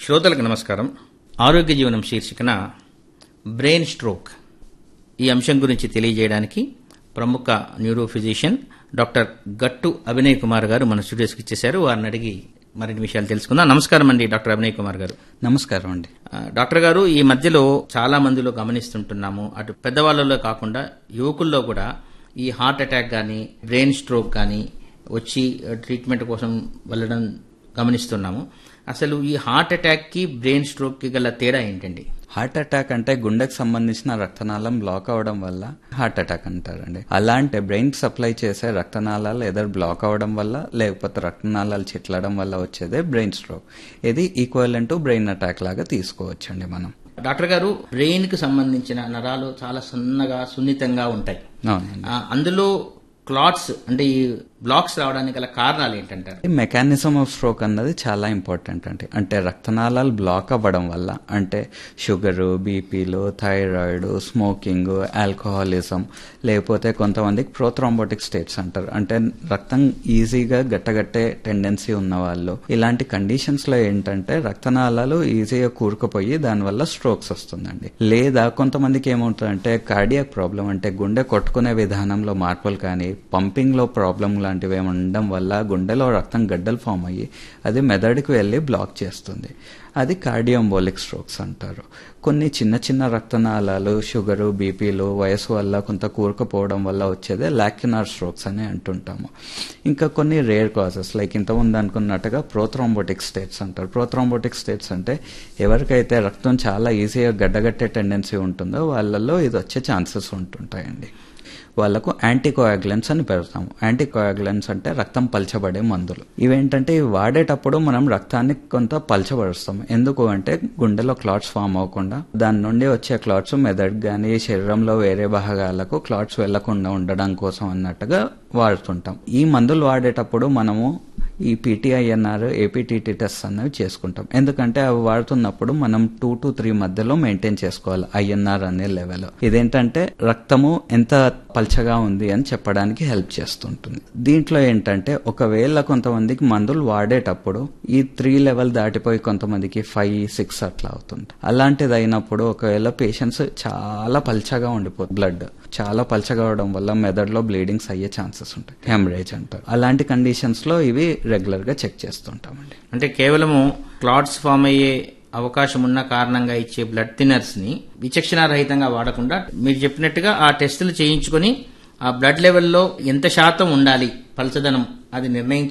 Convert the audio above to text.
శ్రోతలకు నమస్కారం ఆరోగ్య జీవనం శీర్షికన బ్రెయిన్ స్ట్రోక్ ఈ అంశం గురించి తెలియజేయడానికి ప్రముఖ న్యూరో ఫిజిషియన్ డాక్టర్ గట్టు అభినయ్ కుమార్ గారు మన స్టూడియోస్కి ఇచ్చేశారు వారిని అడిగి మరిన్ని విషయాలు తెలుసుకుందాం నమస్కారం అండి డాక్టర్ అభినయ్ కుమార్ గారు నమస్కారం అండి ఆ, డాక్టర్ గారు ఈ మధ్యలో చాలా మందిలో గమనిస్తుంటున్నాము అటు పెద్దవాళ్ళలో కాకుండా యువకుల్లో కూడా ఈ హార్ట్ అటాక్ కానీ బ్రెయిన్ స్ట్రోక్ కానీ వచ్చి ఆ, ట్రీట్మెంట్ కోసం వెళ్ళడం గమనిస్తున్నాము అసలు ఈ హార్ట్ అటాక్ కి బ్రెయిన్ స్ట్రోక్ కి గల తేడా ఏంటండి హార్ట్ అటాక్ అంటే గుండెకు సంబంధించిన రక్తనాళం బ్లాక్ అవడం వల్ల హార్ట్ అటాక్ అంటారండి అలా అంటే బ్రెయిన్ సప్లై చేసే రక్తనాళాలు ఏదో బ్లాక్ అవడం వల్ల లేకపోతే రక్తనాళాలు చిట్లడం వల్ల వచ్చేదే బ్రెయిన్ స్ట్రోక్ ఇది ఈక్వల్ టు బ్రెయిన్ అటాక్ లాగా తీసుకోవచ్చండి మనం డాక్టర్ గారు బ్రెయిన్ కి సంబంధించిన నరాలు చాలా సన్నగా సున్నితంగా ఉంటాయి అవునండి ఆ, అందులో క్లాట్స్ అంటే ఈ బ్లాక్స్ రావడానికి గల కారణాలు ఏంటంటారు ఈ మెకానిజం ఆఫ్ స్ట్రోక్ అన్నది చాలా ఇంపార్టెంట్ అండి అంటే రక్తనాళాలు బ్లాక్ అవ్వడం వల్ల అంటే షుగరు బీపీలు థైరాయిడ్ స్మోకింగ్ ఆల్కహాలిజం లేకపోతే కొంతమందికి ప్రోథ్రాంబోటిక్ స్టేట్స్ అంటారు అంటే రక్తం ఈజీగా గట్టగట్టే టెండెన్సీ ఉన్న వాళ్ళు ఇలాంటి కండిషన్స్ లో ఏంటంటే రక్తనాళాలు ఈజీగా కూరుకుపోయి దానివల్ల స్ట్రోక్స్ వస్తుందండి లేదా కొంతమందికి ఏమవుతుందంటే కార్డియాక్ ప్రాబ్లం అంటే గుండె కొట్టుకునే విధానంలో మార్పులు కానీ పంపింగ్ లో ప్రాబ్లం లాంటివి ఏమి ఉండడం వల్ల గుండెలో రక్తం గడ్డలు ఫామ్ అయ్యి అది మెదడుకు వెళ్ళి బ్లాక్ చేస్తుంది అది కార్డియోంబోలిక్ స్ట్రోక్స్ అంటారు కొన్ని చిన్న చిన్న రక్తనాళాలు షుగరు బీపీలు వయసు వల్ల కొంత కూరుకుపోవడం వల్ల వచ్చేదే లాక్యునార్ స్ట్రోక్స్ అని అంటుంటాము ఇంకా కొన్ని రేర్ కాజెస్ లైక్ ఇంతకుముందు అనుకున్నట్టుగా ప్రోథ్రాంబోటిక్ స్టేట్స్ అంటారు ప్రోథ్రాంబోటిక్ స్టేట్స్ అంటే ఎవరికైతే రక్తం చాలా ఈజీగా గడ్డగట్టే టెండెన్సీ ఉంటుందో వాళ్ళల్లో ఇది వచ్చే ఛాన్సెస్ ఉంటుంటాయండి వాళ్ళకు యాంటీకోయాగులెన్స్ అని పెడతాము యాంటీకోయాగులెన్స్ అంటే రక్తం పల్చబడే మందులు ఇవేంటంటే ఇవి వాడేటప్పుడు మనం రక్తాన్ని కొంత పల్చబరుస్తాం ఎందుకు అంటే గుండెలో క్లాట్స్ ఫామ్ అవ్వకుండా దాని నుండి వచ్చే క్లాట్స్ మెదడు కానీ శరీరంలో వేరే భాగాలకు క్లాట్స్ వెళ్లకుండా ఉండడం కోసం అన్నట్టుగా వాడుతుంటాం ఈ మందులు వాడేటప్పుడు మనము ఈ పీటీఐఎన్ఆర్ ఏపీటీటీ టెస్ట్ అనేవి చేసుకుంటాం ఎందుకంటే అవి వాడుతున్నప్పుడు మనం టూ టు త్రీ మధ్యలో మెయింటైన్ చేసుకోవాలి ఐఎన్ఆర్ అనే లెవెల్ ఇదేంటంటే రక్తము ఎంత పల్చగా ఉంది అని చెప్పడానికి హెల్ప్ చేస్తుంటుంది దీంట్లో ఏంటంటే ఒకవేళ కొంతమందికి మందులు వాడేటప్పుడు ఈ త్రీ లెవెల్ దాటిపోయి కొంతమందికి ఫైవ్ సిక్స్ అట్లా అవుతుంది అలాంటిది అయినప్పుడు ఒకవేళ పేషెంట్స్ చాలా పల్చగా ఉండిపోతుంది బ్లడ్ చాలా పల్చగా అవడం వల్ల మెదడులో బ్లీడింగ్స్ అయ్యే ఛాన్సెస్ ఉంటాయి హెమరేజ్ అంటారు అలాంటి కండిషన్స్ లో ఇవి రెగ్యులర్ గా చెక్ చేస్తుంటామండి అంటే కేవలము క్లాట్స్ ఫామ్ అయ్యే అవకాశం ఉన్న కారణంగా ఇచ్చే బ్లడ్ థిన్నర్స్ ని విచక్షణారహితంగా వాడకుండా మీరు చెప్పినట్టుగా ఆ టెస్టులు చేయించుకొని ఆ బ్లడ్ లెవెల్లో ఎంత శాతం ఉండాలి పలచదనం అది నిర్ణయించి